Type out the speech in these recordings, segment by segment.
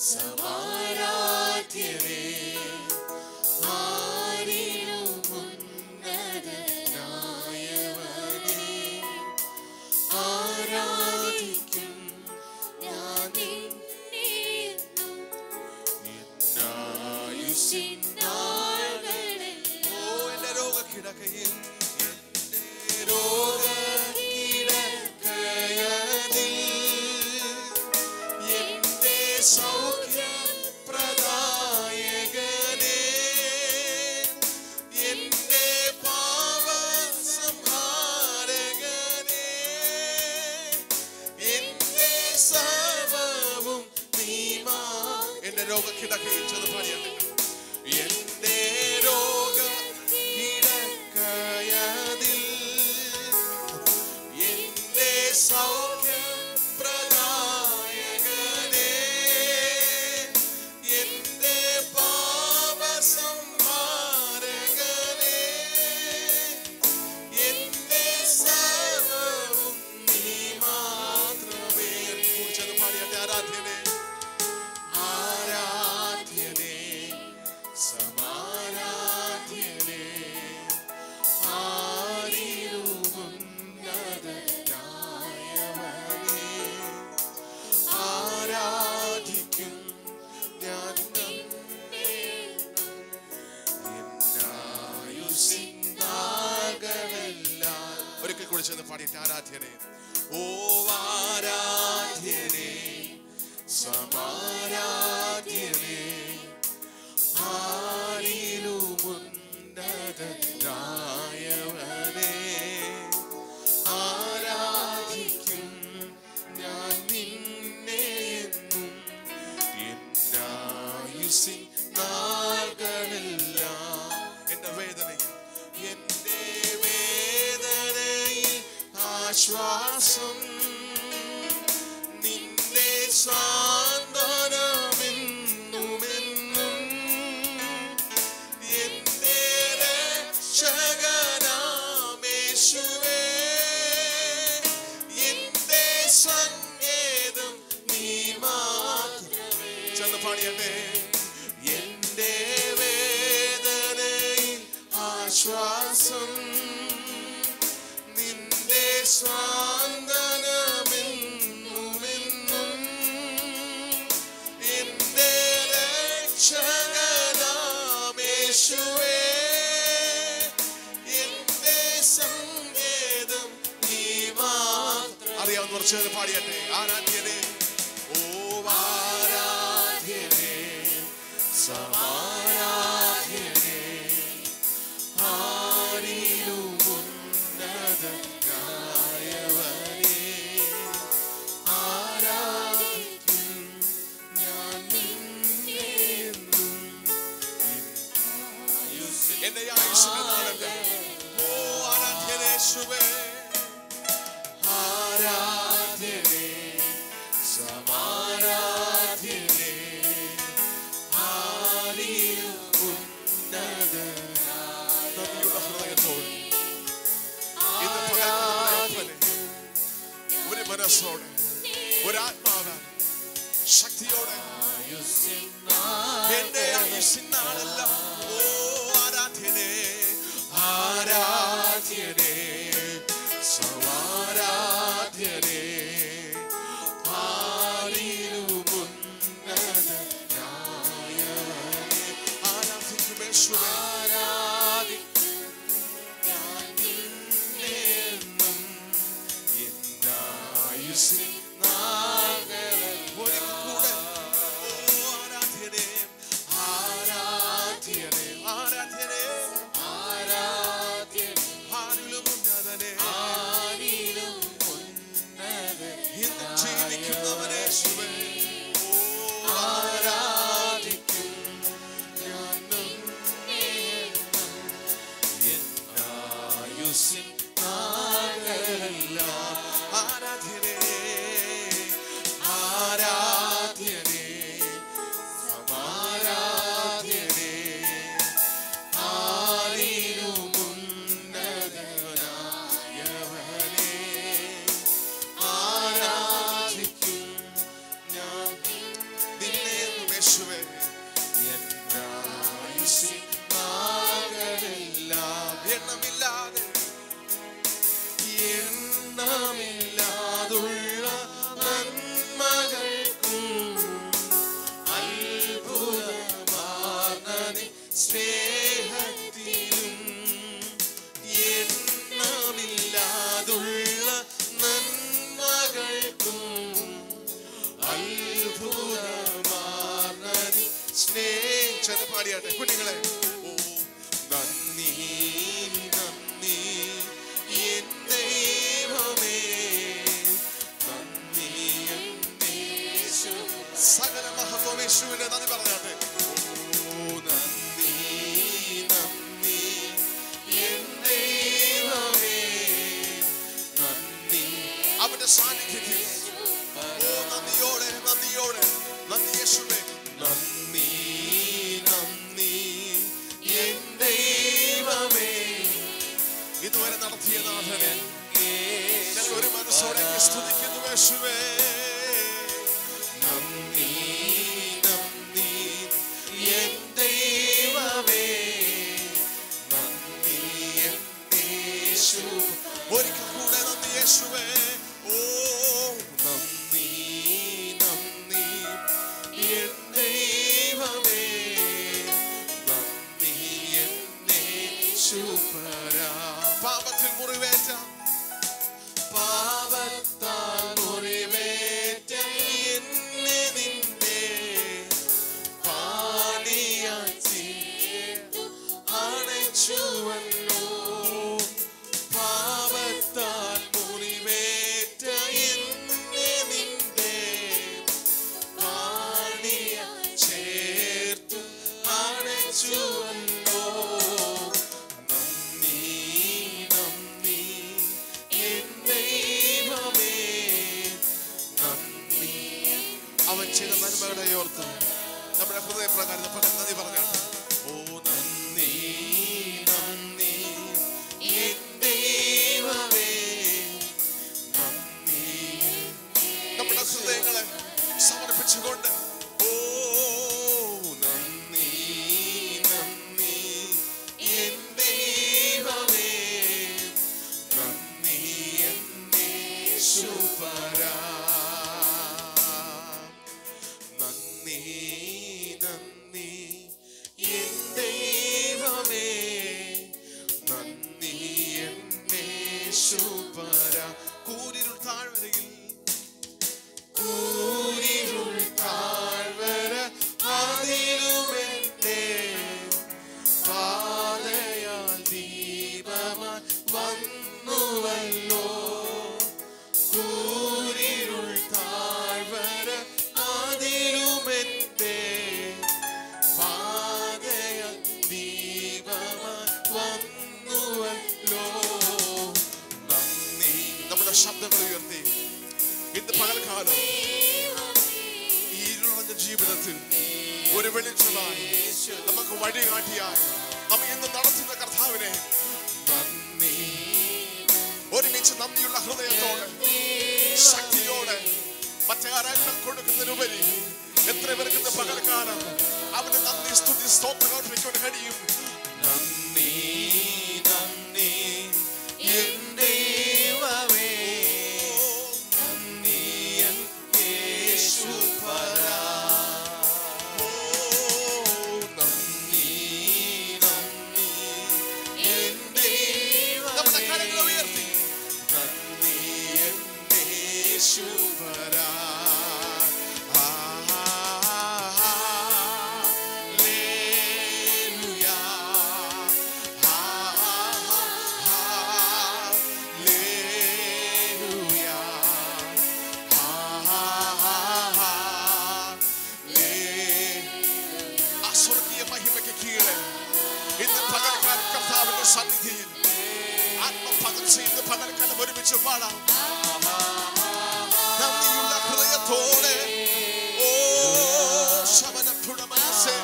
സമാരാധ്യനേ ആരിലും ഉന്നതനായവനേ ആരാധിക്കും ഞാൻ നിന്നെ എന്നും എന്നായുസിൻ നാളുകളെല്ലാം. ഓ എന്റെ രോഗക്കിടക്കയിൽ എന്റെ രോഗക്കിടക്കയതിൽ എന്റെ സൗഖ്യപ്രദായകനേ എന്റെ പാപസംഹാരകനേ എന്റെ സർവവും നീ മാ എന്റെ രോഗക്കിടക്കയിൽ ചെന്ന് പാടിയാണ് എന്റെ രോഗക്കിടക്കയതിൽ എന്റെ സൗഖ്യപ്രദായകനേ എന്റെ പാപസംഹാരകനേ എന്റെ സർവവും നീ മാത്രമേ കുറിച്ചത് പാടിയാട്ടെ ആരാധ്യനേ ആരാധ്യനേ സമാരാധ്യനേ ആരിലുമുന്നതനായവനേ ആരാധിക്കും ഞാൻ നിന്നെ എന്നായുസിൻ നാളുകളെല്ലാം. ഒരിക്കൽ കൂടി ചെന്ന് പാടിയിട്ട് ആരാധ്യനെ ഓ ആരാധ്യനെ സമാരാധ്യനെ ആരിലുമുന്നതനായവനെ ആരാധിക്കും ഞാൻ നിന്നെ എന്നും എന്നായുസിൻ നാളുകളെല്ലാം എന്റെ വേദനയിൽ എന്റെ വേദനയിൽ ആശ്വാസം നിന്റെ സാന്ത്വനമെന്നുമെന്നും എന്റെ രക്ഷകനാമേശുവേ എന്റെ സങ്കേതം നീ മാത്രമേ ചെന്ന് പാടിയട്ടെ എന്റെ വേദനയിൽ ആശ്വാസം നിന്റെ സ്വാന്തനമെന്നുമെന്നും എന്റെ രക്ഷകനാമേശുവേ എന്റെ സങ്കേതം നീ മാത്രം അറിയാവുന്ന കുറച്ച് പാടിയട്ടെ ആരാധ്യനെ ഓ ആരാധ്യനെ സമാരാധ്യനെ ആരിലുമുന്നതനായവനേ ആരാധിക്കും ഞാൻ നിന്നെ എന്നും എന്റെ ആയുസ്സിന്റെ നാളെല്ലാം ഓ ആരാധ്യനേശുവേ ആരാധ്യനേ സമാരാധ്യനേ ആരിലും ഉന്നതനായ നന്ദിയുള്ള ഹൃദയത്തോടെ ഇന്ന് പകർന്നവനെ ഒരു മനസ്സോടെ ഒരാത്മാവ് ശക്തിയോടെ എന്റെ ആയുസിനാളെല്ലാം ഓ ആരാധ്യനേ ആരാധ്യനേ സമാരാധ്യനേ ആരിലുമുന്നതനായവനേ ആരാധിക്കുമേശ്വരേ ആരാധിക്കും ഞാൻ നിന്നെ എന്നും എന്നായുസിൻ നാളുകളിൽ ഒരിക്കൽ കൂടെ ഓ ആരാധ്യനേ ആരാധ്യനേ ആരാധ്യനേ ആരാധ്യനേ ആരിലും ഉന്നതനേ ആരിലും ഇന്ന് ജീവിക്കുന്നവനെ ശിവേ ഓ ആരാധിക്കും ഞാൻ നിന്നെ എന്നും എന്നായുസിൻ നാളുകളെല്ലാം ആരാധ്യനേ ആരാധ്യനേ സമാരാധ്യനേ ആരിലുമുന്നതനായവനേ ആരാധ്യനേ സ്നേഹിക്കും അത്ഭുതമാർന്നതി സ്നേഹിച്ചത് പാടിയാട്ടെ കുഞ്ഞുങ്ങളെ ഓ നന്ദി നന്ദി എൻ ദൈവമേ നന്ദി എൻ യേശു. സകല മഹത്വം യേശുവിനെ നന്ദി പറഞ്ഞാട്ടെ ഓ നന്ദി നന്ദി എൻ ദൈവമേ നന്ദി അവന്റെ സാന്നിധ്യത്തിൽ ഓ നന്ദിയോടെ നന്ദിയോടെ നന്ദി യേശുവേ നന്ദി നന്ദി എൻ ദൈവമേ ഇതുവരെ നടത്തിയ നാഥനെ ഞങ്ങൾ ഒരു മനസ്സോടെ സ്തുതിക്കുന്നു യേശുവേ നന്ദി നന്ദി എൻ ദൈവമേ നന്ദി എൻ യേശു ഒരിക്കൽ കൂടെ നന്ദി യേശുവേ ഓ നന്ദി നന്ദി എൻ ദൈവമേ നന്ദി എൻ യേശുപരാ പാപത്തിൽ മുറിവേറ്റ പാപത്താൽ മുറിവേറ്റ എന്നെ നിന്റെ പാടിയായി ചേർത്തു അണച്ചുവല്ലോ പാപത്താൽ മുറിവേറ്റ എന്നെ നിന്റെ പാടിയായി ചേർത്തു അണച്ചുവല്ലോ നന്ദി നന്ദി എൻ ദൈവമേ നന്ദി അവൻ ചെയ്ത നന്മകളെ ഓർത്ത് നമ്മുടെ ഹൃദയപ്രകാരം പല നന്ദി പറഞ്ഞാട്ടെ ഓ നന്ദി നന്ദി എൻ ദൈവമേ നന്ദി നമ്മുടെ ഹൃദയങ്ങളെ സമർപ്പിച്ചുകൊണ്ട് ഓ നന്ദി നന്ദി എൻ ദൈവമേ നന്ദി എൻ യേശുപരാ നന്ദി നന്ദി എൻ ദൈവമേ നന്ദി എൻ യേശുപരാ കൂരിരുൾ താഴ്വരയിൽ കൂരിരുൾ താഴ്വര അതിലുമെന്റെ പാതയാൽ ദീപമായി വന്നുവല്ലോ കൂരിരുൾ താഴ്വര അതിലുമെന്റെ പാതയാൽ ദീപമായി വന്നുവല്ലോ നന്ദി നമ്മുടെ ശബ്ദങ്ങൾ ഉയർത്തി ഇന്ന് പകൽക്കാലം ഈ ഇരുളഞ്ഞ ജീവിതത്തിൽ ഒരു വെളിച്ചമായി നമുക്ക് വഴി കാട്ടിയായി നമ്മ ഇന്ന് നടത്തുന്ന കർത്താവിനെ നന്ദി ഒരുമിച്ച് നന്ദിയുള്ള ഹൃദയത്തോടെ ശക്തിയോടെ മറ്റാരെല്ലാം കൊടുക്കുന്നതിനുപരി എത്ര പേർക്ക് ഇന്ന് പകൽക്കാലം അവന് നന്ദി സ്തുതി സ്തോത്രം അർപ്പിക്കാൻ കഴിയും നന്ദി നന്ദി എൻ ദൈവമേ നന്ദി എൻ യേശുപരാ ഓ നന്ദി നന്ദി എൻ ദൈവമേ നമ്മുടെ കരങ്ങൾ ഉയർത്തി നന്ദി എൻ യേശുപരാ ഹല്ലേലൂയ ഹല്ലേലൂയ ആ സ്വർഗീയ മഹിമയ്ക്ക് കീഴെ ഇന്ന് പകൽക്കാലം കർത്താവിന്റെ സന്നിധിയിൽ ആത്മപകർച്ച ഇന്ന് പകൽക്കാലം ഒരുമിച്ച് പാടാം നന്ദിയുള്ള ഹൃദയത്തോടെ ഓ ശമനപ്പുട മനസ്സേ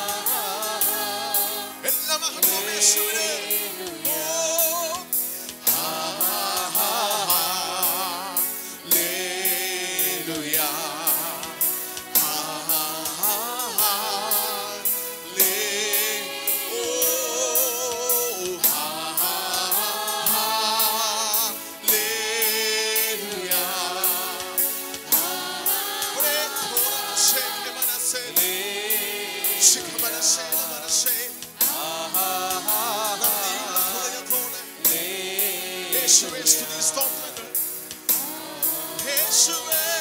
എല്ലാ മഹത്വവും യേശുവിന് ഓ ഹല്ലേലൂയ യേശുവേ സ്തുതി സ്തോത്രങ്ങൾ യേശുവേ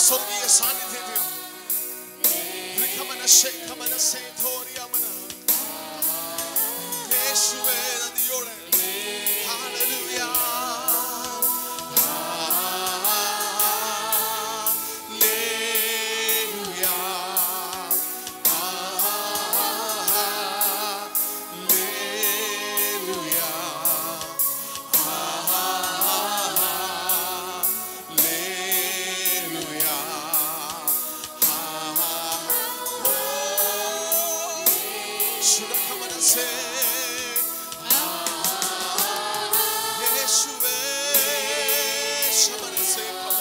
സ്വർഗീയ സാന്നിധ്യത്തിൽ ഋഖമനശേ ഖമനസേ ധോരിയമന. യേശുവേ നദിയോടെ ഹല്ലേലൂയ ഹല്ലേലൂയ ഹല്ലേലൂയ ഹല്ലേലൂയ ശുദ്ധമനസ്സേ യേശുവേ ശമനസ്സേ കമ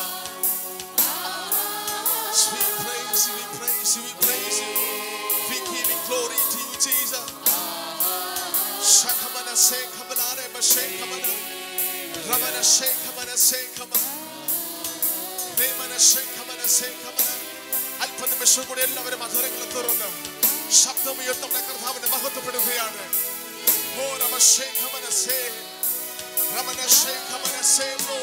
We praise you, we praise you, we praise you. We give you glory to you, Jesus. Shakamana se kamanare bashe kamana. Ramana se kamana se kamana. Remana se kamana se kamana. അല്പനിമിഷം കൂടി എല്ലാവരും അധരങ്ങൾ തുറന്ന് ശബ്ദമുയർത്തി നമ്മുടെ കർത്താവിനെ മഹത്വപ്പെടുകയാണ് ഓ രമശേ കമനസേ രമനശേ കമനസേ ഓ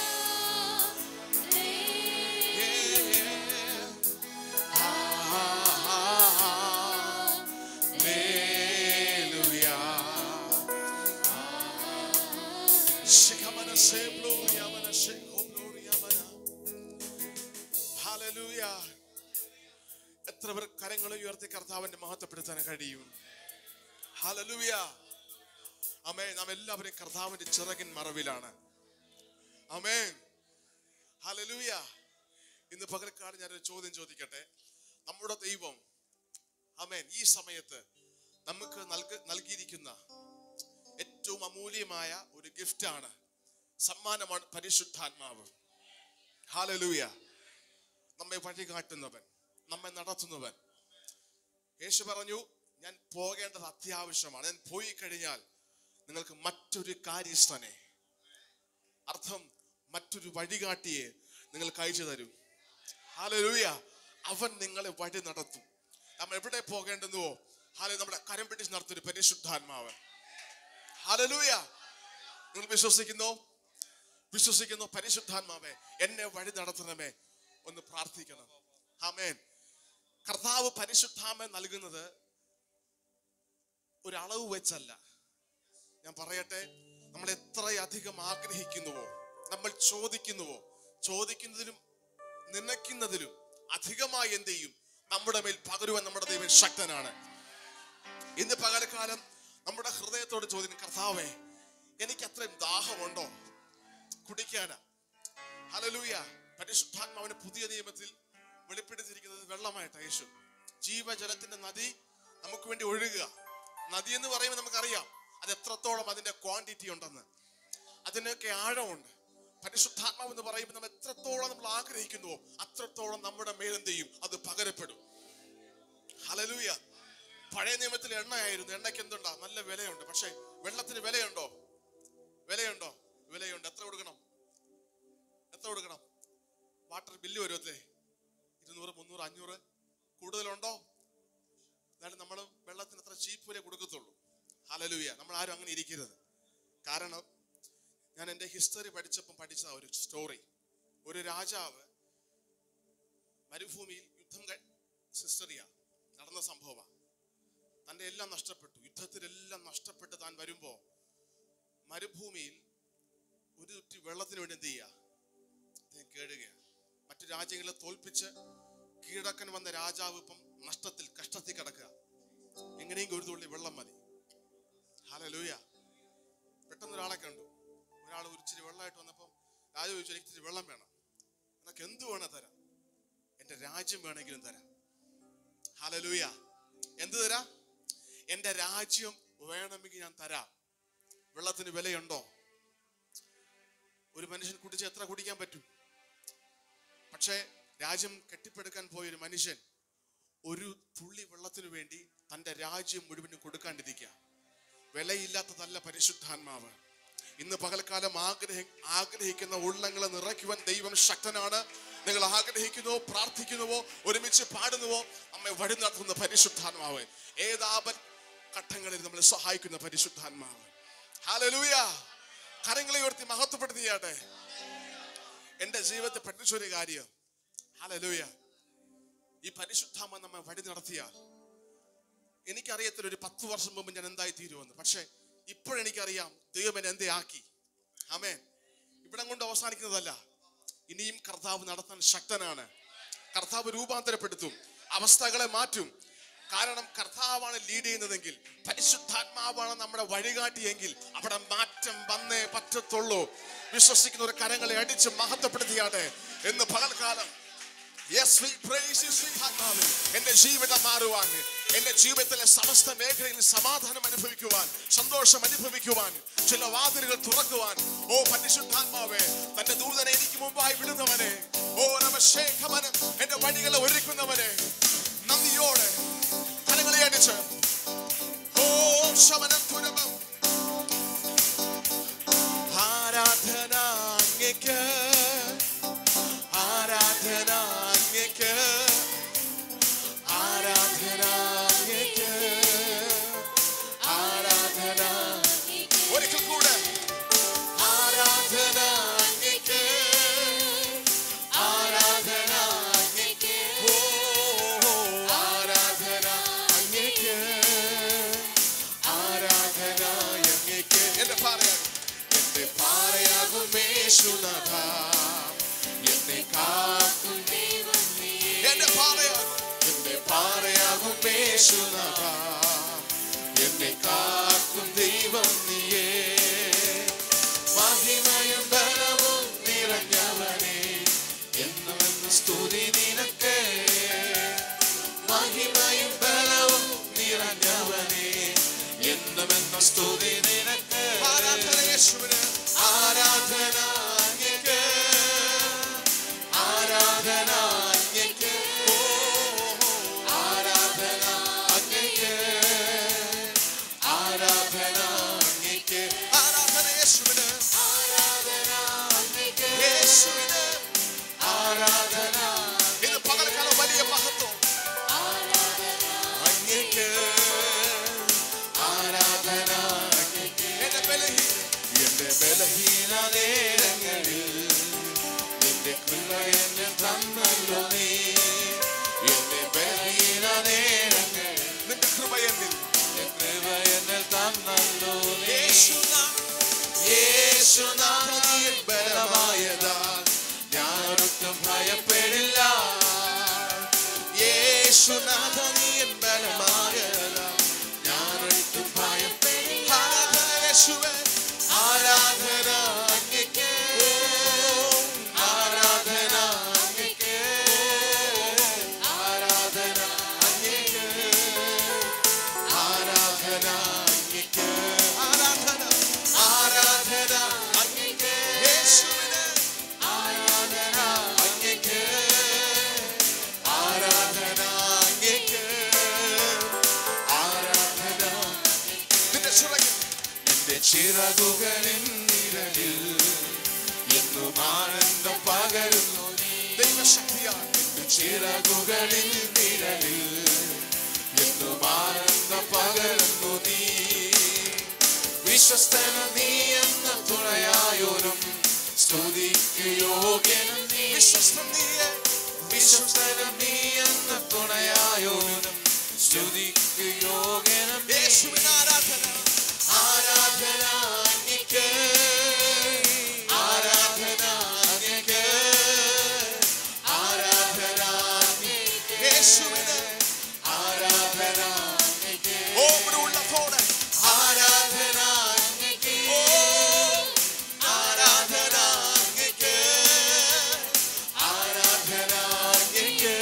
എത്ര പേർ കരങ്ങൾ ഉയർത്തി കർത്താവിന്റെ മഹത്വപ്പെടുത്താൻ കഴിയും ഹാലലൂയ അമേ നാം എല്ലാവരും കർത്താവിന്റെ ചിറകിൻ മറവിലാണ് അമേ ഹാലലൂയ ഇന്ന് പകൽക്കാട് ഞാനൊരു ചോദ്യം ചോദിക്കട്ടെ നമ്മുടെ ദൈവം അമേൻ ഈ സമയത്ത് നമുക്ക് നൽക നൽകിയിരിക്കുന്ന ഏറ്റവും അമൂല്യമായ ഒരു ഗിഫ്റ്റാണ് സമ്മാനമാണ് പരിശുദ്ധാത്മാവ് ഹാലലൂയ നമ്മെ വഴികാട്ടുന്നവൻ നമ്മെ നടത്തുന്നവൻ യേശു പറഞ്ഞു ഞാൻ പോകേണ്ടത് അത്യാവശ്യമാണ് ഞാൻ പോയി കഴിഞ്ഞാൽ നിങ്ങൾക്ക് മറ്റൊരു കാര്യസ്ഥനെ അർത്ഥം മറ്റൊരു വഴികാട്ടിയെ നിങ്ങൾക്ക് അയച്ചു തരും ഹാലലൂയ അവൻ നിങ്ങളെ വഴി നടത്തും നമ്മൾ എവിടെ പോകേണ്ടെന്നുവോ ഹാല നമ്മുടെ കരം പിടിച്ച് നടത്തൊരു പരിശുദ്ധാത്മാവ് ഹാലലൂയ നിങ്ങൾ വിശ്വസിക്കുന്നോ വിശ്വസിക്കുന്നു പരിശുദ്ധാത്മാവേ എന്നെ വഴി നടത്തണമേ ഒന്ന് പ്രാർത്ഥിക്കണം ആമേൻ കർത്താവ് പരിശുദ്ധാമ നൽകുന്നത് ഒരളവ് വെച്ചല്ല ഞാൻ പറയട്ടെ നമ്മൾ എത്രയധികം ആഗ്രഹിക്കുന്നുവോ നമ്മൾ ചോദിക്കുന്നുവോ ചോദിക്കുന്നതിലും നനയ്ക്കുന്നതിലും അധികമായി എന്ത് ചെയ്യും നമ്മുടെ മേൽ പകരുവാൻ നമ്മുടെ ദൈവം ശക്തനാണ് ഇന്ന് പകൽക്കാലം നമ്മുടെ ഹൃദയത്തോട് ചോദിക്കും കർത്താവേ എനിക്ക് അത്രയും ദാഹമുണ്ടോ കുടിക്കാനാ ഹലലൂയ പരിശുദ്ധാത്മാവിന് പുതിയ നിയമത്തിൽ വെളിപ്പെടുത്തിയിരിക്കുന്നത് വെള്ളമായിട്ട് യേശു ജീവജലത്തിന്റെ നദി നമുക്ക് വേണ്ടി ഒഴുകുക നദി എന്ന് പറയുമ്പോൾ നമുക്കറിയാം അത് എത്രത്തോളം അതിന്റെ ക്വാണ്ടിറ്റി ഉണ്ടെന്ന് അതിനൊക്കെ ആഴമുണ്ട് പരിശുദ്ധാത്മാവ് എന്ന് പറയുമ്പോൾ നമ്മൾ എത്രത്തോളം നമ്മൾ ആഗ്രഹിക്കുന്നുവോ അത്രത്തോളം നമ്മുടെ മേലെന്ത് ചെയ്യും അത് പകരപ്പെടും ഹലലൂയ പഴയ നിയമത്തിൽ എണ്ണയായിരുന്നു എണ്ണയ്ക്ക് എന്തുണ്ടാ നല്ല വിലയുണ്ട് പക്ഷേ വെള്ളത്തിന് വിലയുണ്ടോ വിലയുണ്ടോ വിലയുണ്ട് എത്ര കൊടുക്കണം എത്ര കൊടുക്കണം വാട്ടർ ബില്ല് വരുമല്ലേ ഇരുന്നൂറ് മുന്നൂറ് അഞ്ഞൂറ് കൂടുതലുണ്ടോ എന്നാലും നമ്മൾ വെള്ളത്തിന് അത്ര ചീപ്പ് വില കൊടുക്കത്തുള്ളൂ ഹലലൂയ നമ്മൾ ആരും അങ്ങനെ ഇരിക്കരുത് കാരണം ഞാൻ എൻ്റെ ഹിസ്റ്ററി പഠിച്ചപ്പം പഠിച്ച ഒരു സ്റ്റോറി ഒരു രാജാവ് മരുഭൂമിയിൽ യുദ്ധം ഹിസ്റ്ററിയ നടന്ന സംഭവമാണ് തൻ്റെ എല്ലാം നഷ്ടപ്പെട്ടു യുദ്ധത്തിലെല്ലാം നഷ്ടപ്പെട്ട് താൻ വരുമ്പോ മരുഭൂമിയിൽ ഒരു തുറ്റി വെള്ളത്തിന് വേണ്ടി എന്ത് ചെയ്യുക അദ്ദേഹം കേടുകയാണ് മറ്റു രാജ്യങ്ങളെ തോൽപ്പിച്ച് കീഴടക്കൻ വന്ന രാജാവ് ഇപ്പം നഷ്ടത്തിൽ കഷ്ടത്തിൽ കിടക്കുക എങ്ങനെയെങ്കിലും ഒരു തുള്ളി വെള്ളം മതി ഹാലലൂയ പെട്ടെന്ന് ഒരാളെ കണ്ടു ഒരാൾ ഒരു ഇച്ചിരി വെള്ളമായിട്ട് വന്നപ്പം രാജാവ് ചോദിച്ചു എനിക്ക് ഇച്ചിരി വെള്ളം വേണം നിനക്ക് എന്ത് വേണം തരാം എന്റെ രാജ്യം വേണമെങ്കിലും തരാം ഹാലലൂയ എന്ത് തരാം എന്റെ രാജ്യം വേണമെങ്കിൽ ഞാൻ തരാം വെള്ളത്തിന് വിലയുണ്ടോ ഒരു മനുഷ്യൻ കുടിച്ച് എത്ര കുടിക്കാൻ പറ്റും പക്ഷേ രാജ്യം കെട്ടിപ്പടുക്കാൻ പോയ ഒരു മനുഷ്യൻ ഒരു തുള്ളി വെള്ളത്തിനു വേണ്ടി തന്റെ രാജ്യം മുഴുവനും കൊടുക്കാണ്ടിരിക്കുക വിലയില്ലാത്തതല്ല പരിശുദ്ധാത്മാവ് ഇന്ന് പകൽക്കാലം ആഗ്രഹ ആഗ്രഹിക്കുന്ന ഉള്ളങ്ങളെ നിറയ്ക്കുവാൻ ദൈവം ശക്തനാണ് നിങ്ങൾ ആഗ്രഹിക്കുന്നുവോ പ്രാർത്ഥിക്കുന്നുവോ ഒരുമിച്ച് പാടുന്നുവോ നമ്മെ വഴി നടത്തുന്ന പരിശുദ്ധാത്മാവ് ഏതാപൻ ഘട്ടങ്ങളിൽ നമ്മളെ സഹായിക്കുന്ന പരിശുദ്ധാത്മാവ് ഹാലലൂയ കരങ്ങളെ ഉയർത്തി മഹത്വപ്പെടുത്തിയാട്ടെ എന്റെ ജീവിതത്തിൽ പഠിച്ചൊരു കാര്യം ഹല്ലേലൂയ ഈ പരിശുദ്ധാമ നമ്മെ വഴി നടത്തിയാൽ എനിക്കറിയത്തില്ല ഒരു പത്ത് വർഷം മുമ്പ് ഞാൻ എന്തായി തീരുമെന്ന് പക്ഷെ ഇപ്പോഴെനിക്കറിയാം ദൈവം എന്നെ എന്തേ ആക്കി ആമേൻ ഇവിടം കൊണ്ട് അവസാനിക്കുന്നതല്ല ഇനിയും കർത്താവ് നടത്താൻ ശക്തനാണ് കർത്താവ് രൂപാന്തരപ്പെടുത്തും അവസ്ഥകളെ മാറ്റും കാരണം കർത്താവാണ് ലീഡ് ചെയ്യുന്നതെങ്കിൽ പരിശുദ്ധാത്മാവാണ് നമ്മുടെ വഴികാട്ടിയെങ്കിൽ അവിടെ മാറ്റം വന്നേ പറ്റത്തുള്ളൂ വിശ്വസിക്കുന്ന ഒരു കരങ്ങളെ അടിച്ച് മഹത്വപ്പെടുത്തിയാട്ടെ എന്ന് പകൽക്കാലം Yes, we praise you, sweet ആത്മാവേ. എന്റെ ജീവിതം മാറുവാൻ എന്റെ ജീവിതത്തിലെ സമസ്ത മേഖലയിൽ സമാധാനം അനുഭവിക്കുവാൻ സന്തോഷം അനുഭവിക്കുവാൻ ചില വാതിലുകൾ തുറക്കുവാൻ ഓ പരിശുദ്ധാത്മാവേ തന്റെ ദൂതനെ എനിക്ക് മുമ്പായി വിടുന്നവനെ ഓ നമശേഖമനം എന്റെ വഴികളെ ഒരുക്കുന്നവനെ നന്ദിയോടെ കരങ്ങളെ അടിച്ച് ഓ ശമനം തുരമം ആരാധന അങ്ങേക്ക് ആരാധന അങ്ങേക്ക് ആരാധന അങ്ങേക്ക് ആരാധന ഒരിക്കൽ കൂടെ ആരാധന അങ്ങേക്ക് ആരാധന അങ്ങേക്ക് ഓ ആരാധന അങ്ങേക്ക് ആരാധന അങ്ങേക്ക് എന്റെ പറയാ എന്റെ പാറയാകും യേശുനാഥ എന്നെ കാക്കും എന്റെ പാറയാകും എന്റെ പാറയാകും യേശുനാഥ എന്നെ കാക്കും ദൈവം നീയേ മഹിമയും ബലവും നിറഞ്ഞവനെ എന്നുമെന്ന് സ്തുതി നിനക്ക് മഹിമയും ബലവും നിറഞ്ഞവനെ എന്നുമെന്ന സ്തുതി നിനക്ക് ആരാധന യേശുവിന് ആരാധന അങ്ങേക്ക് ആരാധന അങ്ങേക്ക് ഓ, ആരാധന അങ്ങേക്ക് ആരാധന അങ്ങേക്ക് ആരാധന യേശുവിന് ആരാധന അങ്ങേക്ക് യേശുവിന് ആരാധന ഇത് പകൽക്കാലം വലിയ മഹത്വം അങ്ങേക്ക് ആരാധന അങ്ങേക്ക് എന്റെ ബലഹീന എന്റെ ബലഹീന നേരങ്ങളിൽ നിന്റെ കൃപ എന്നെ തന്നല്ലോ നീ എന്റെ ബലഹീന നേരങ്ങളിൽ നിന്റെ കൃപ എന്നിൽ നിന്റെ കൃപ എന്നെ തന്നല്ലോ യേശുനാഥിയിൽ ബലമായതാൽ ഞാനൊട്ടും ഭയപ്പെടില്ല യേശുനാഥനിയിൽ ബലമായതാൽ ഞാനൊട്ടും ഭയപ്പെടില്ല ആരാധന യേശുവേ ആരാധന അങ്ങേക്ക് ആരാധന അങ്ങേക്ക് ആരാധന അങ്ങേക്ക് ആരാധന അങ്ങേക്ക് ആരാധന ആരാധന അങ്ങേക്ക് യേശുവിന് ആരാധന അങ്ങേക്ക് ആരാധന അങ്ങേക്ക് ആരാധന നിന്റെ ചിറകിൽ നിന്റെ ചിറകുകളിൻ നിഴലിൽ എന്നും ആനന്ദം പകരുന്നു നീ. ദൈവശക്തിയാൽ നിന്റെ ചിറകുകളിൻ നിഴലിൽ എന്നും ആനന്ദം പകരുന്നു നീ വിശ്വസ്തന നീ എന്ന തുണയായോരും സ്തുതിക്ക് യോഗ്യനും നീ വിശ്വസ്തൻ നീയെ വിശ്വസ്തന നീ എന്ന തുണയായോരും സ്തുതിക്ക് യോഗ്യനും യേശുവിന് ആരാധന ആരാധന അങ്ങേക്ക് ആരാധന അങ്ങേക്ക് ആരാധന അങ്ങേക്ക് യേശുവിന് ആരാധന അങ്ങേക്ക് ഓ ഇവിടെ ഉള്ളതോടെ ആരാധന അങ്ങേക്ക് ഓ ആരാധന അങ്ങേക്ക് ആരാധന അങ്ങേക്ക്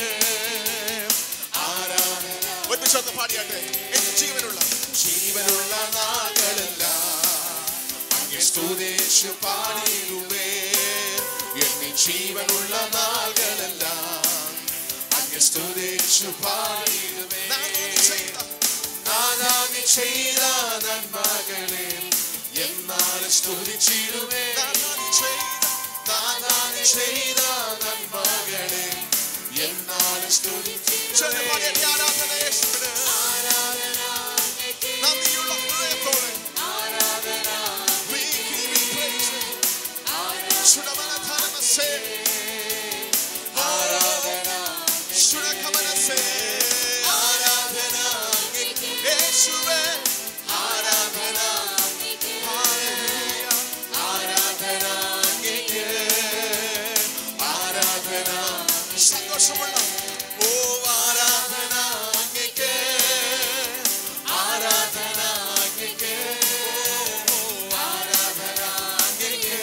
ആരാധന ഒരുമിച്ചൊന്ന് പാടിയാട്ടെ എനിക്ക് ജീവനുള്ള ജീവനുള്ള നാകളെല്ലാം അങ്ങേ സ്തുതിച്ചു പാടിയിടുവേ എന്നെ ജീവനുള്ള നാളുകളെല്ലാം അങ്ങ് സ്തുതിച്ചു പാടിയിടുവേ നാനാതി ചെയ്ത നന്മകളെ എന്നാലും സ്തുതിച്ചിടുവേ നാനാതി ചെയ്ത നന്മകളെ എന്നാലും സ്തുതിച്ചിടുവേ ആരാധന യേശുവിന് നന്ദിയുള്ള ഹൃദയത്തോടെ We give you praise. ശുദ്ധമനധാനമസേ. ആരാധന മഹത്വമുള്ള ഓ ആരാധന അങ്ങേക്ക് ആരാധന അങ്ങേക്ക് ഓ ആരാധന അങ്ങേക്ക്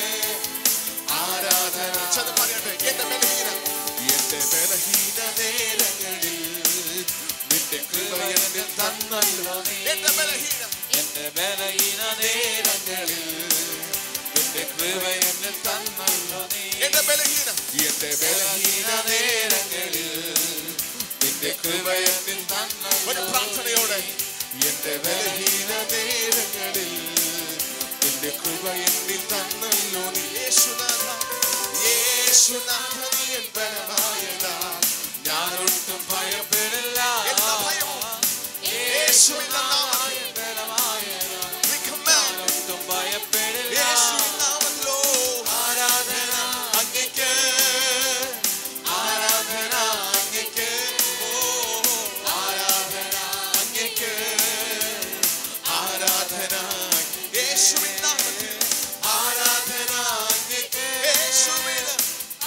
ആരാധന ചെന്ന് പറയട്ടെ എന്റെ ബലഹീന എന്റെ ബലഹീന നേരങ്ങളിൽ നിന്റെ കൃപ എന്നിൽ തന്നല്ലോ നീ. എന്റെ ബലഹീന എന്റെ ബലഹീന നേരങ്ങളിൽ നിന്റെ കൃപ എന്നിൽ തന്നല്ലോ നീ എന്റെ ബലഹീന എന്റെ ബലഹീന നേരങ്ങളിൽ നിന്റെ കൃപ എന്നിൽ ഒരു തന്നല്ലോ പ്രാർത്ഥനയോടെ എന്റെ ബലഹീന നേരങ്ങളിൽ നിന്റെ കൃപ എന്നിൽ തന്നല്ലോ നീ യേശുനാഥ യേശുനാഥ നീ എൻ ബലമായതാ ഞാനൊട്ടും ഭയപ്പെടില്ല എല്ലാ ഭയവും യേശുവിന്റെ നാമത്തിൽ we command ഒട്ടും ഭയപ്പെടില്ല യേശുവിൻ നാമത്തിലോ ആരാധന അങ്ങേക്ക് ആരാധന അങ്ങേക്ക് ഓ ആരാധന അങ്ങേക്ക് ആരാധന യേശുവിൻ നാമത്തിൽ ആരാധന അങ്ങേക്ക് യേശുവിന്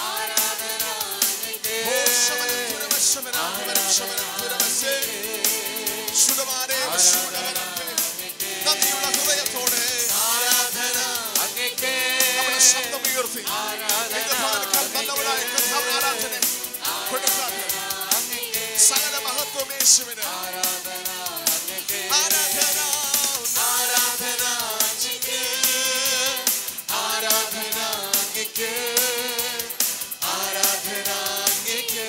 ഓ ശമനം പുരമ ശമനം പുരം ശമനം പുരമസേ ശുദ്ധമാരേ ശുദ്ധമനം നന്ദിയുള്ള ഹൃദയത്തോടെ ആരാധന അങ്ങേക്ക് നമ്മുടെ ശബ്ദം ഉയർത്തി ഇത് പകൽക്കാൽ നല്ലവനായ കർത്താവിന് ആരാധന കൊടുക്കാതെ സകല മഹത്വം യേശുവിന് ആരാധന ആരാധന അങ്ങയ്ക്ക്. ആരാധന അങ്ങയ്ക്ക്. ആരാധന അങ്ങയ്ക്ക്.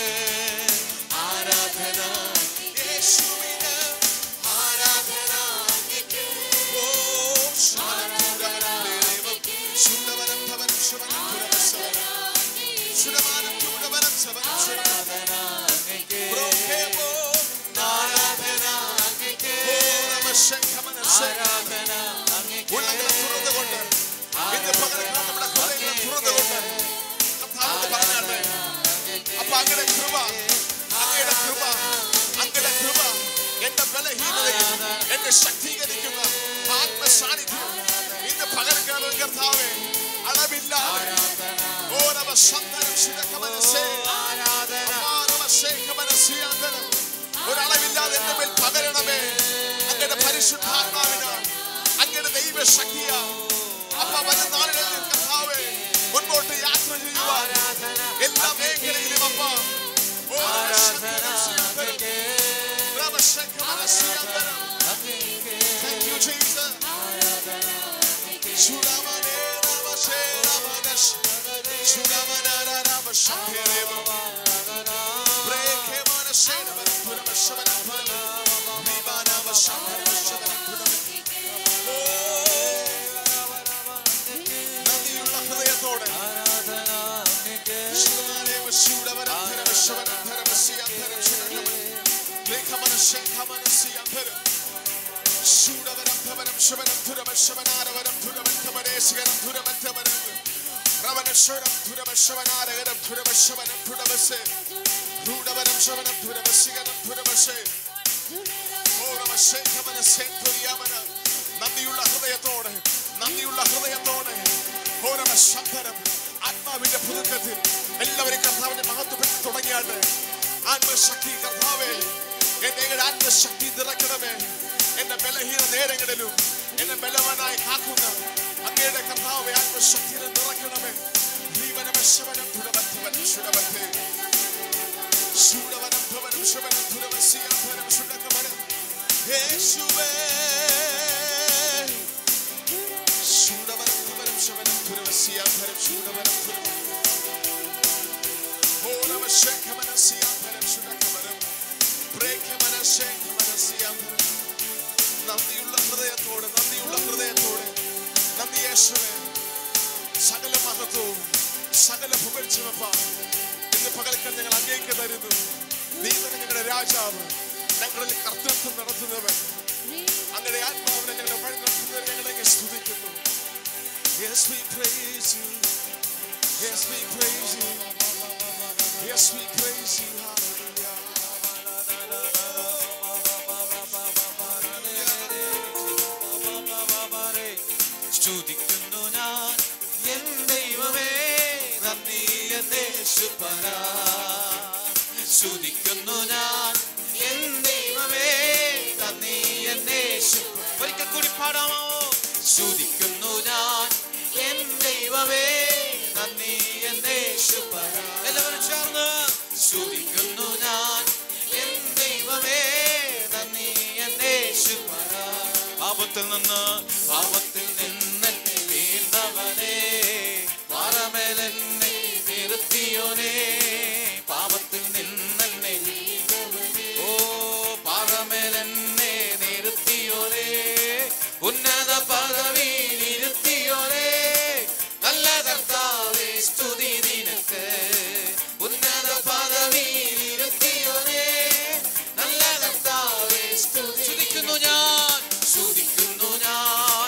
ആരാധന യേശുവിന് ആരാധന അങ്ങയ്ക്ക്. ഓ ശാന്തവനം ദൈവം ശുദ്ധവനം ഭവനം ശുഭനം പുരമസവനം ശുദ്ധമാനം ചൂടവനം ശവനം ശുഭനം ബ്രോക്കേമോ ആരാധന അങ്ങയ്ക്ക്. ഓ നമശങ്കമനസേ. ഉള്ളങ്ങളെ തുറന്നുകൊണ്ട് ഇന്ന് പകരക്കാലം നമ്മുടെ ഹൃദയങ്ങളെ തുറന്നുകൊണ്ട് കർത്താവോട് പറഞ്ഞാട്ടെ അപ്പൊ അങ്ങയുടെ കൃപ അങ്ങയുടെ കൃപ അങ്ങയുടെ കൃപ എന്റെ ബലഹീനതയിൽ എന്നെ ശക്തീകരിക്കുന്ന ആത്മസാന്നിധ്യം ഇന്ന് പകരക്കാലം കർത്താവേ അളവില്ലാതെ ഓരവ സന്താനം ശിരക്കമനസേ അപാരമശേഖമനസിയാന്തരം ഒരളവില്ലാതെ എന്റെ മേൽ പകരണമേ അങ്ങയുടെ പരിശുദ്ധാത്മാവിനാൽ അങ്ങയുടെ ദൈവശക്തിയാ അപ്പ വരും നാളുകളിൽ കർത്താവേ മുൻപോട്ട് യാത്ര ചെയ്യുവാൻ എല്ലാ മേഖലയിലും അപ്പ ഓ രമശങ്കമനസിയാന്തരം, രമശങ്കമനസിയാന്തരം. Thank you, Jesus. ശുരമനേ രമശേ രമനശ്. ശുരമനര രമശങ്കരേവ. ബ്രേക്കേ മനശേ രമനം പുരമശവനം ഫലം. വിമാനവശങ്കരമശവനം പുരം. ഓ, നന്ദിയുള്ള ഹൃദയത്തോടെ ശുരമനേവ ശൂരവനം ധരമശവനം ധരമസിയന്ധരം ശുരകമനം. ലേഖമനശേഖമനസിയന്ധരം. ശൂരവനം ധവനം ശുഭനം ധുരമശവനാരവനം ധുരമന്ധമനേശികരം ധുരമന്ധവനം. റവനശ്വരം ധുരമശവനാരകരം ധുരമശവനം ധുരമസേ. ധൂടവനം ശവനം ധുരമസികരം ധുരമസേ. ഓരമശേഖമനസേന്ധുര്യാമന. നന്ദിയുള്ള ഹൃദയത്തോടെ നന്ദിയുള്ള ഹൃദയത്തോടെ ഓരമ ശബ്ദനം ആത്മാവിന്റെ പുതുക്കത്തിൽ എല്ലാവരും കർത്താവിന്റെ മഹത്വത്തിൽ തുടങ്ങിയാട്ട് ആത്മശക്തി കർത്താവേ എന്നെ ആത്മശക്തി നിറയ്ക്കണമേ എന്റെ ബലഹീന നേരങ്ങളിലും എന്നെ ബലവാനായി കാക്കുന്ന അങ്ങയുടെ കർത്താവെ ആത്മശക്തിയിൽ നിറയ്ക്കണമേ ജീവനമശവനം ദുരബദ്ധവനം ശുടബദ്ധേ ശൂടവനം ഭവനം ശുഭനം ദുരവസിയാധനം ശുടകവനം യേശുവേ ശൂടവനം ഭവനം ശുഭനം ദുരവസിയാധനം ശൂടവനം ദുരം ഓരവശേഖമനസിയാധനം ശുടകവനം ബ്രേഖമനശേഖമനസിയാധനം നന്ദിയുള്ള ഹൃദയത്തോടെ നന്ദിയുള്ള ഹൃദയത്തോടെ നന്ദി യേശുവേ സകല മഹത്വവും സകല പുകഴ്ചവപ്പ ഇന്ന് പകൽക്കൽ ഞങ്ങൾ അങ്ങേക്ക് തരുന്നു നീ തന്നെ ഞങ്ങളുടെ രാജാവ് ഞങ്ങളിൽ കർത്തൃത്വം നടത്തുന്നവൻ അങ്ങയുടെ ആത്മാവിനെ ഞങ്ങളെ വഴി നടത്തുന്നവർ ഞങ്ങളെ സ്തുതിക്കുന്നു Yes, we praise you. Yes, we praise you. Yes, we praise you. Hallelujah. സ്തുതിക്കുന്നു ഞാൻ എൻ ദൈവമേ നന്ദി എന്നേശുപരാ സ്തുതിക്കുന്നു ഞാൻ എൻ ദൈവമേ നന്ദി എന്നേശു ഒരിക്കൽ കൂടി പാടാമോ സ്തുതിക്കുന്നു ഞാൻ എൻ ദൈവമേ നന്ദി എന്നേശു എല്ലാവരും ചേർന്ന് സ്തുതിക്കുന്നു ഞാൻ എൻ ദൈവമേ നന്ദി എന്നേശു പാപത്തിൽ നിന്ന് പാപത്തിൽ നിന്നെന്നെ വീഴ്ന്നവനേ പാറമേലെന്നെ നിർത്തിയോനേ പാപത്തിൽ നിന്നെന്നെ ഓ പാറമേലെന്നെ നിർത്തിയോനേ ഉന്നത പദവിയിൽ ഇരുത്തിയോനേ നല്ല കർത്താവേ സ്തുതി നിനക്ക് ഉന്നത പദവിയിൽ ഇരുത്തിയോനേ നല്ല കർത്താവേ സ്തുതി സ്തുതിക്കുന്നു ഞാൻ സ്തുതിക്കുന്നു ഞാൻ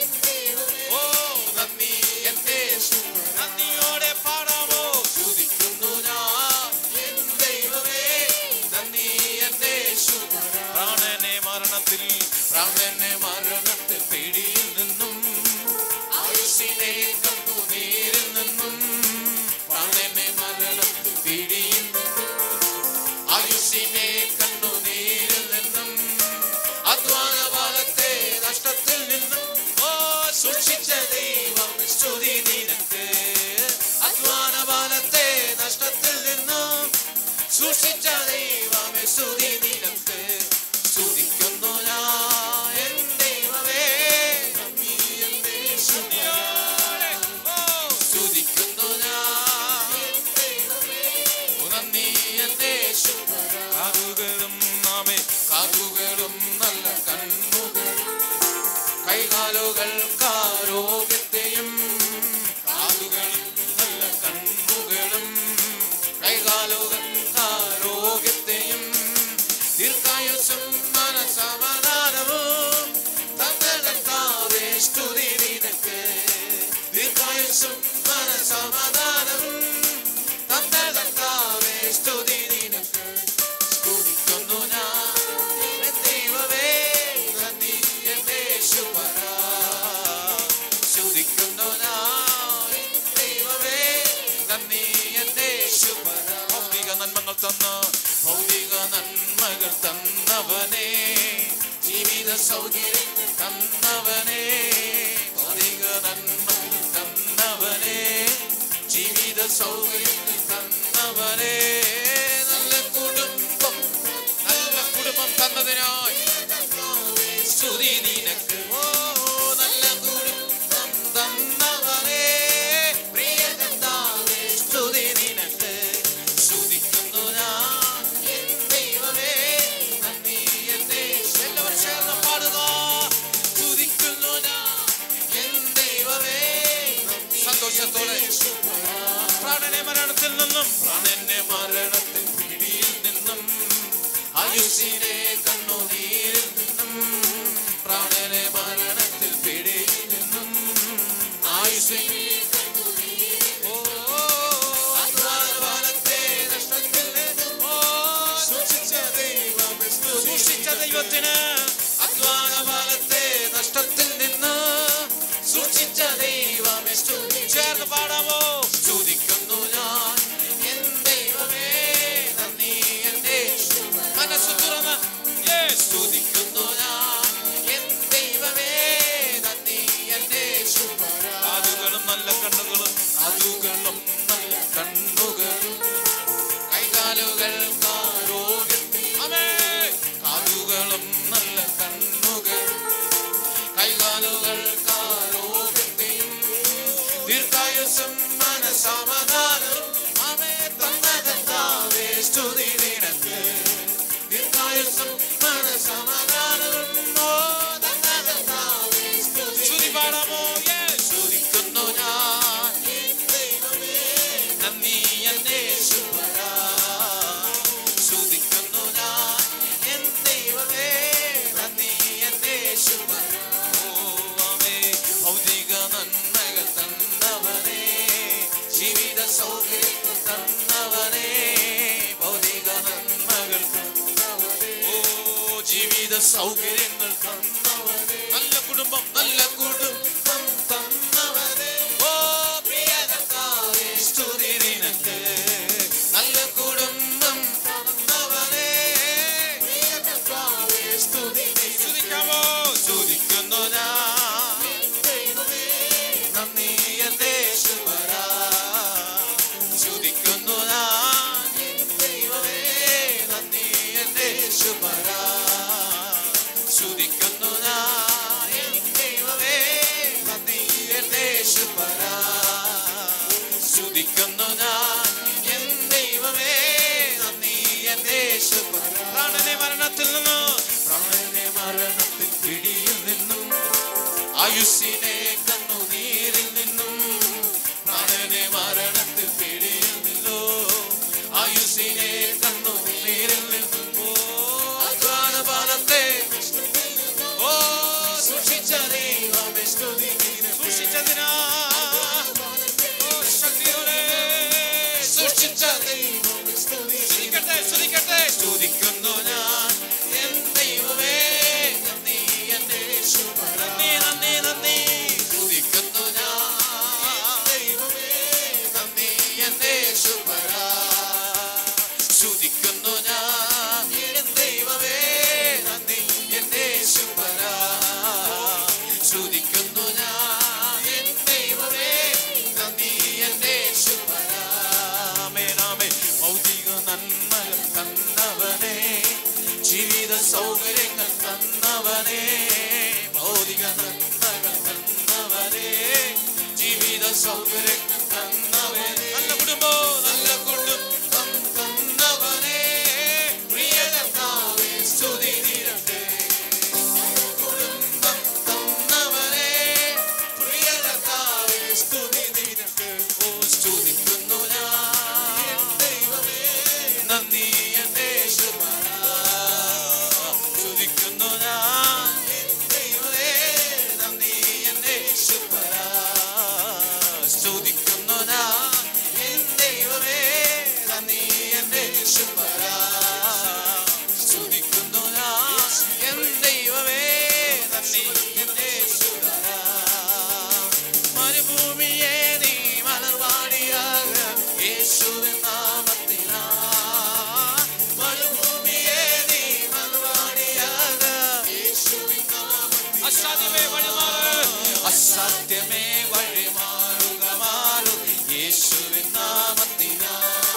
ഓ നന്ദി എന്റെ നന്ദിയോടെ പാടാമോ സ്തുതിക്കുന്നു ഞാൻ എൻ ദൈവമേ നന്ദി എന്റെ പ്രാണനെ മരണത്തിൽ പ്രാണനെ മരണത്തിൽ പിടിയിൽ നിന്നും ആയുസിനെ കണ്ടു നീരിൽ നിന്നും പ്രാണനെ മരണത്തിൽ പിടിയിൽ നിന്നും ആയുസിനെ കണ്ടു നീരിൽ നിന്നും അധ്വാന ഫലത്തെ നഷ്ടത്തിൽ നിന്നും ഓ സൂക്ഷിച്ച ദൈവം സ്തുതി നിനക്ക് അധ്വാന ഫലത്തെ നഷ്ടത്തിൽ നിന്നും സൂക്ഷിച്ച ദൈവമേ സ്തുതി നിനക്ക് സ്തുതിക്കുന്നു ഞാൻ എൻ ദൈവമേ നന്ദി എൻ യേശുവേ. ഓ, സ്തുതിക്കുന്നു ഞാൻ എൻ ദൈവമേ. ഓ, നന്ദി എൻ യേശുവേ. കാതുകളും നാമേ കാതുകളും നല്ല കണ്ണുകളും കൈകാലുകൾക്ക് ആരോഗ്യത്തെയും കാതുകളും നല്ല കണ്ണുകളും കൈകാലുകൾക്ക് ആരോഗ്യത്തെയും ദീർഘായുസും മനസമാധാനവും തങ്ങളുടെ സ്തുതി നിനക്ക് ദീർഘായുസും മനസമാധാനവും തങ്ങളുടെ സ്തുതി നിനക്ക് സ്തുതിക്കുന്നു ഞാൻ എൻ ദൈവമേ നന്ദി എൻ യേശുവരാ. സ്തുതിക്കുന്നു ഞാൻ എൻ ദൈവമേ നന്ദി എൻ യേശുവരാ. ഭൗതിക നന്മകൾ തന്ന ഭൗതിക നന്മകൾ തന്നവനെ ജീവിത സൗകര്യം തന്നവനെ ഭൗതിക നന്മകൾ തന്നവനെ ജീവിത സൗകര്യം തന്നവനെ നല്ല കുടുംബം നല്ല കുടുംബം തന്നതിനായി സ്തുതി നിനക്ക് ഓ നല്ല കുടുംബം തന്നവനെ പ്രിയ കർത്താവേ സ്തുതി നിനക്ക് സ്തുതിക്കുന്നു ഞാൻ എൻ ദൈവമേ നന്ദി എൻ യേശു. എല്ലാവരും ചേർന്ന് പാടുക സ്തുതിക്കുന്നു ഞാൻ എൻ ദൈവമേ സന്തോഷത്തോടെ പ്രാണനെ മരണത്തിൽ നിന്നും പ്രാണനെ മരണത്തിൽ പിടിയിൽ നിന്നും ആയുസിനെ കണ്ണുനീരിൽ നിന്നും പ്രാണനെ മരണത്തിൽ പിടിയിൽ നിന്നും ആയുസിനെ ഓ, അധ്വാനഫലത്തെ നഷ്ടത്തിൽ നിന്നും, ഓ, സൂക്ഷിച്ച ദൈവമേ സ്തുതി. സൂക്ഷിച്ച ദൈവത്തിന് അധ്വാന ഫലത്തെ നഷ്ടത്തിൽ നിന്ന് സൂക്ഷിച്ച ദൈവമേ സ്തുതി ചേർന്ന് പാടാമോ സ്തുതിക്കുന്നു ഞാൻ എൻ ദൈവമേ നന്ദി എന്റെ മനസ്സ് തുറന്ന് യേശു. സ്തുതിക്കുന്നു ഞാൻ എൻ ദൈവമേ നന്ദി എന്റെ കാതുകളും നല്ല കണ്ണുകളും കാതുകളും നല്ല കണ്ണുകളും കൈകാലുകൾക്ക് ആരോഗ്യത്തിൽ ആമേ. കാതുകളും നല്ല കണ്ണുകൾ കൈകാലുകൾക്ക് ആരോഗ്യത്തെയും ദീർഘായുസ്സും മനസമാധാനവും ആമേ തന്നകർത്താവേ സ്തുതി നിനക്ക് ദീർഘായുസ്സും മനസമാധാനവും ഓ തന്നകർത്താവേ സ്തുതി സ്തുതി പാടാമോ യേശു. സ്തുതിക്കുന്നു ഞാൻ എൻ ദൈവമേ നന്ദി എന്നെ ശുഭരാ സ്തുതിക്കുന്നു ഞാൻ എൻ ദൈവമേ നന്ദി എന്നെ ശുഭരാ ഓമേ ഭൗതിക നന്മകൾ തന്നവനേ ജീവിത സൗകര്യങ്ങൾ തന്നവനേ ഭൗതിക നന്മകൾ തന്നവനേ ഓ ജീവിത സൗകര്യങ്ങൾ തന്നവനേ നല്ല കുടുംബം നല്ല കുടുംബം തന്നവനേ ഓ പ്രിയ കർത്താവേ സ്തുതി നിനക്ക് നല്ല കുടുംബം യേശുപര പ്രാണനെ മരണത്തിൽ നിന്നും പ്രാണനെ മരണത്തിൽ പിടിയിൽ നിന്നും ആയുസ്സിനെ കണ്ണുനീരിൽ നിന്നും പ്രാണനെ മരണത്തിൽ പിടിയിൽ നിന്നോ ആയുസ്സിനെ കണ്ണുനീരിൽ നിന്നും ഓ അധ്വാന ഫലത്തെ ഓ സൂക്ഷിച്ച ദൈവമേ സ്തുതി സൂക്ഷിച്ചതിനാ ഓ ശക്തിയോടെ സൂക്ഷിച്ച ദൈവമേ സ്തുതി സ്തുതിക്കട്ടെ സ്തുതിക്കട്ടെ സ്തുതിക്കുന്നു ഞാൻ എൻ ദൈവമേ നന്ദി എന്റെ യേശുവേ. നന്ദി നന്ദി നന്ദി സ്തുതിക്കുന്നു ഞാൻ ദൈവമേ നന്ദി എന്റെ യേശുവേ. സ്തുതിക്കുന്നു ഞാൻ എൻ ദൈവമേ നന്ദി എന്റെ യേശുവേ. സ്തുതിക്കുന്നു ഞാൻ എൻ ദൈവമേ നന്ദി എന്റെ യേശുവേ. ആമേൻ, ആമേൻ. ഭൗതിക നന്മകൾ തന്നവനെ ജീവിത സൗകര്യങ്ങൾ തന്നവനെ ഭൗതിക നന്മകൾ തന്നവനെ ജീവിത സൗകര്യങ്ങൾ തന്നവനെ നല്ല കുടുംബം നല്ല കുടുംബം തന്നവനെ പ്രിയ കർത്താവേ സ്തുതി നിരട്ടെ കുടുംബം തന്നവനെ പ്രിയ കർത്താവേ സ്തുതി നിരട്ടെ ഓ സ്തുതിക്കുന്നു ഞാൻ ദൈവമേ നന്ദി എന്റെ യേശുവേ. സ്തുതിക്കുന്നു ഞാൻ ദൈവമേ നന്ദി എന്റെ യേശുവേ. സ്തുതിക്കുന്നു ഞാൻ എൻ ദൈവമേ നന്ദി എന്റെ യേശുവേ. സ്തുതിക്കുന്നു ഞാൻ എൻ ദൈവമേ നന്ദി എന്റെ യേശുവേ. മരുഭൂമിയെ നീ മലർവാടിയാക യേശുവിൻ നാമത്തിനാ മരുഭൂമിയെ നീ മലർവാടിയാക യേശുവിൻ നാമത്തിനാ അസാധ്യമേ വഴിമാറ് അസാധ്യമേ വഴിമാറുക മാറുക യേശുവിൻ നാമത്തിനാ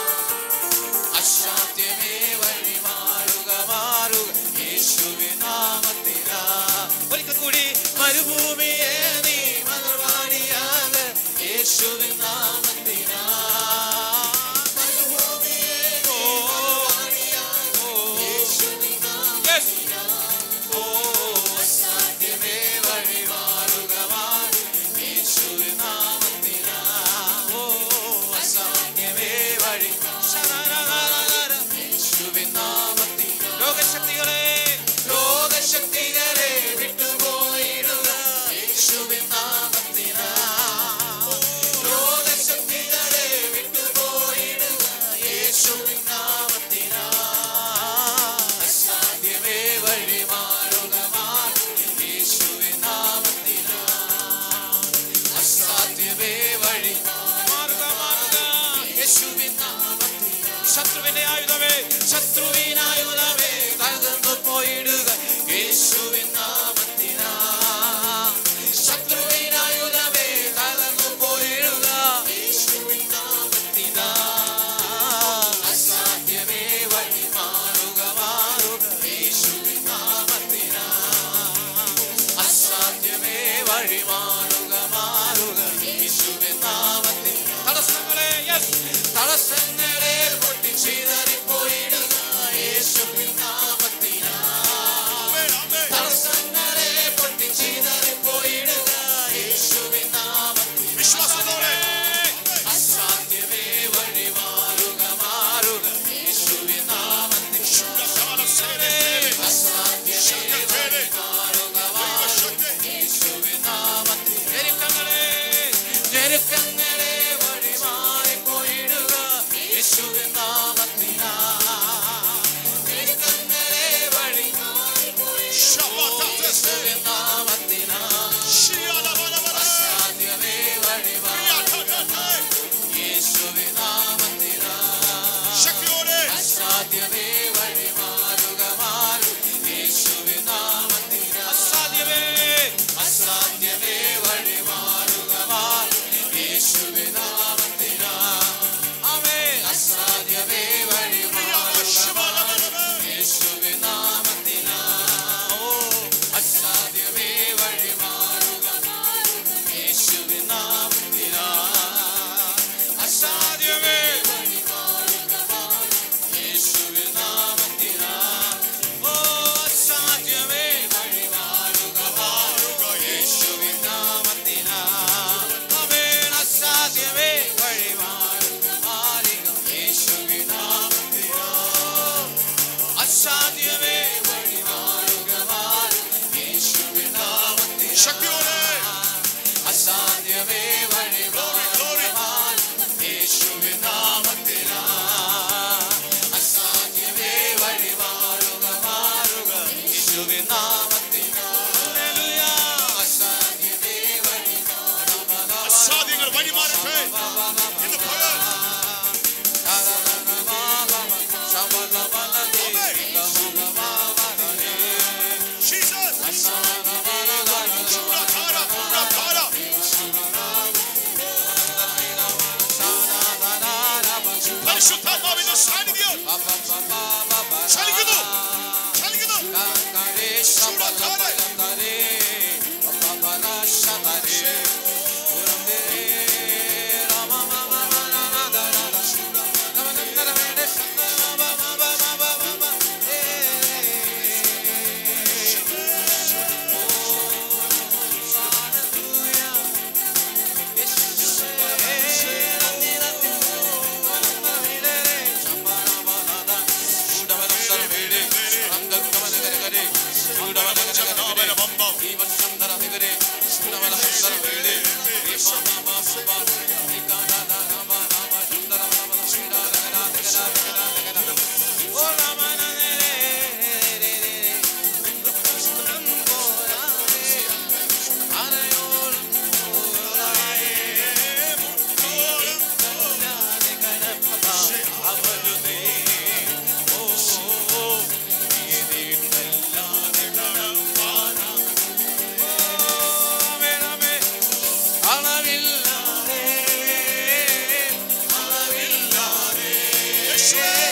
അസാധ്യമേ വഴിമാറുക മാറുക യേശുവിൻ നാമത്തിനാ ഒരിക്കൽ കൂടി മരുഭൂമിയെ നീ മലർവാടിയാക യേശുവിൻ നാമത്തിനാ മരുഭൂമിയെ നീ മലർവാടിയാക യേശുവിൻ നാമത്തിനാ ഓ അസാധ്യമേ വഴിമാറുക മാറുക യേശുവിൻ നാമത്തിനാ ഓ അസാധ്യമേ വഴി ശരണാഗത യേശുവിൻ നാമത്തിൽ ലോകശക്തികളെ ലോകശക്തികളെ വിട്ടുപോയിടുക യേശുവിൻ നാമത്തിനാ ലോകശക്തികളെ വിട്ടുപോയിടുക യേശുവിൻ നാമത്തിനാ അസാധ്യമേ വഴി മാറുക മാറുക യേശുവിൻ നാമത്തിനാ അസാധ്യമേ വഴി മാറുക മാറുക യേശുവിൻ നാമത്തിനാ ശത്രുവിന്റെ ആയുധമേ ശത്രുവിനായുധമേ തകർന്നു പോയിടുക യേശുവിൻ നാമത്തിനാ ശത്രുവിനായുധമേ തകർന്നു പോയിടുക യേശുവിൻ നാമത്തിനാ അസാധ്യമേ വഴി മാറുക മാറുക യേശുവിൻ നാമത്തിനാ അസാധ്യമേ വഴി മാറുക മാറുക യേശുവിൻ നാമത്തിൽ തടസ്സങ്ങളെ yes. തടസ്സങ്ങളെ പൊട്ടിച്ചിതറിപ്പോയിടുക യേശുവിൻ നാമത്തിനാ തടസ്സങ്ങളെ പൊട്ടിച്ചിതറിപ്പോയിടുക യേശുവിൻ നാമത്തിൽ വിശ്വാസത്തോടെ അസാധ്യമേ വഴി മാറുക മാറുക യേശുവിൻ നാമത്തിൽ അസാധ്യമേ വഴി മാറുക മാറുക യേശുവിൻ നാമത്തിൽ ഇന്ന് പകൽ Jesus. Shura-tara, shura-tara. പരിശുദ്ധാത്മാവിന്റെ സാന്നിധ്യം ചലിക്കുന്നു ചലിക്കുന്നു യേശുവേ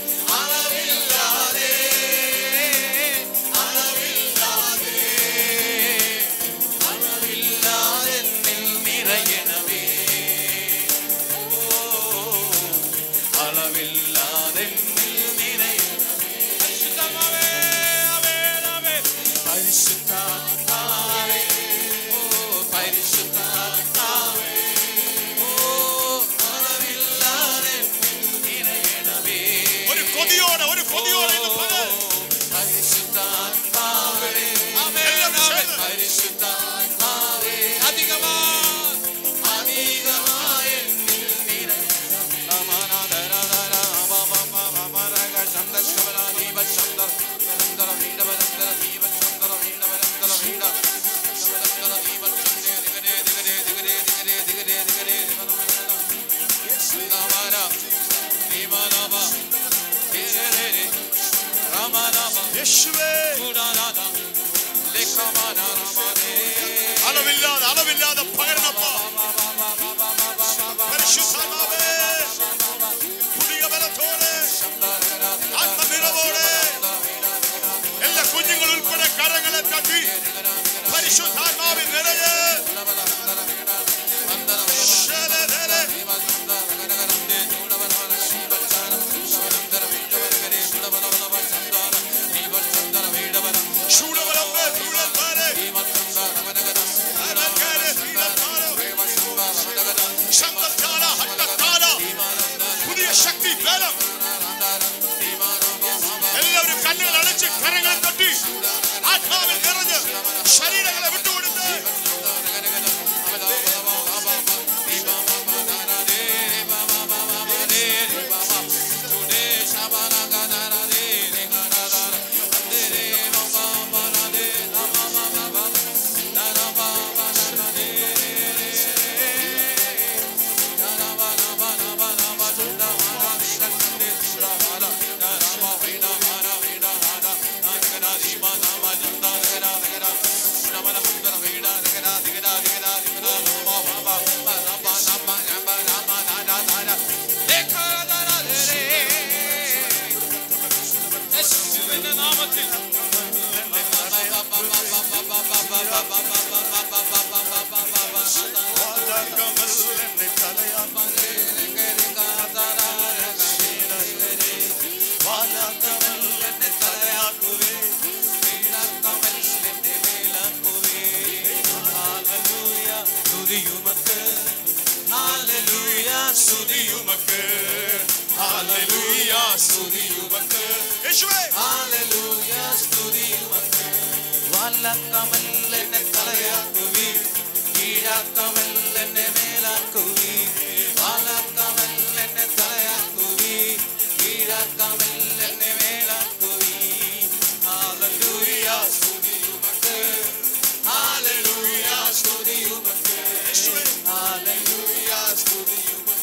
ഒരു കൊതിയോടെ ഒരു കൊതിയോടെ ഇന്ന് പകൽ എല്ലാവരും ചേർന്ന് യേശുവേ അളവില്ലാതെ അളവില്ലാതെ പകരണപ്പ പരിശുദ്ധാത്മാവേ പുതിയ ബലത്തോടെ ആത്മനിറവോടെ എല്ലാ കുഞ്ഞുങ്ങൾ ഉൾപ്പെടെ കരങ്ങളെ തട്ടി പരിശുദ്ധാത്മാവിൻ നിറയെ ശരരരെ ശൂടവലമ്പേ ശൂടന്മാരെ അനങ്കരെ തീരത്താരോ ശബ്ദത്താല ഹട്ടത്താല പുതിയ ശക്തി ബലം എല്ലാവരും കണ്ണുകൾ അടച്ച് കരങ്ങൾ തട്ടി ആത്മാവിൽ നിറഞ്ഞ് ശരീരങ്ങളെ വിട്ടുകൊടുത്ത് നാമത്തിൽ സ്തുതിയുമക്ക് ഹല്ലേലൂയ സ്തുതിയുമക്ക് യേശുവേ വാലക്കമല്ലെന്നെ തലയാക്കുവി കീഴാക്കമല്ലെന്നെ മേലാക്കുവി വാലക്കമല്ലെന്നെ തലയാക്കുവി കീഴാക്കമല്ലെന്നെ മേലാക്കുവി ഹാലലൂയ സ്തുതിയുമക്ക് ഹാലലൂയ സ്തുതിയുമക്ക് യേശുവേ ഹാലലൂയ സ്തുതിയുമക്ക്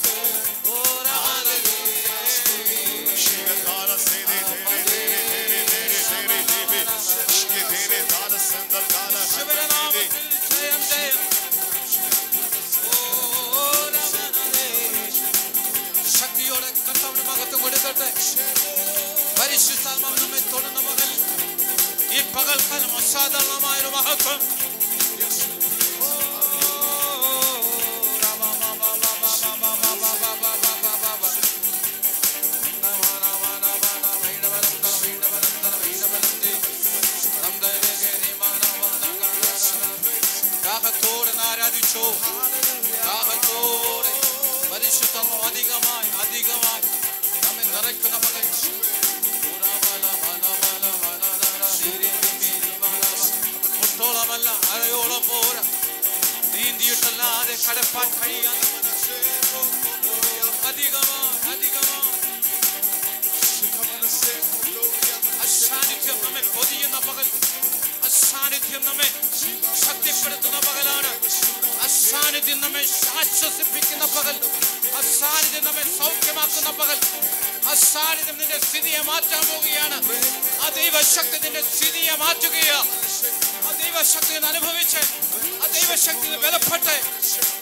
പരിശുദ്ധാത്മാവ് നമ്മെ തൊടുന്ന പകൽ ഈ പകൽക്കാലം അസാധാരണമായ ഒരു മഹത്വം ദാഹത്തോടെ ആരാധിച്ചോ ദാഹത്തോടെ പരിശുദ്ധം അധികമായി അധികമായി നമ്മെ നിറയ്ക്കുന്ന മകൻ മുട്ടോളമല്ല അരയോളം പോരാ നീന്തിയിട്ടല്ലാതെ കടപ്പാൻ കഴിയാതെ അധികമായി അധികമായി അസാന്നിധ്യം നമ്മെ പൊതിയുന്ന പകൽ അസാന്നിധ്യം നമ്മെ ശക്തിപ്പെടുത്തുന്ന പകലാണ് അസാന്നിധ്യം നമ്മെ ആശ്വസിപ്പിക്കുന്ന പകൽ അസാന്നിധ്യം നമ്മെ സൗഖ്യമാക്കുന്ന പകൽ അസാന്നിധ്യം നിന്റെ സ്ഥിതിയെ മാറ്റാൻ പോവുകയാണ് ആ ദൈവശക്തി നിന്റെ സ്ഥിതിയെ മാറ്റുകയാ ആ ദൈവശക്തി ഒന്ന് അനുഭവിച്ച് ആ ദൈവശക്തി ബലപ്പെട്ട്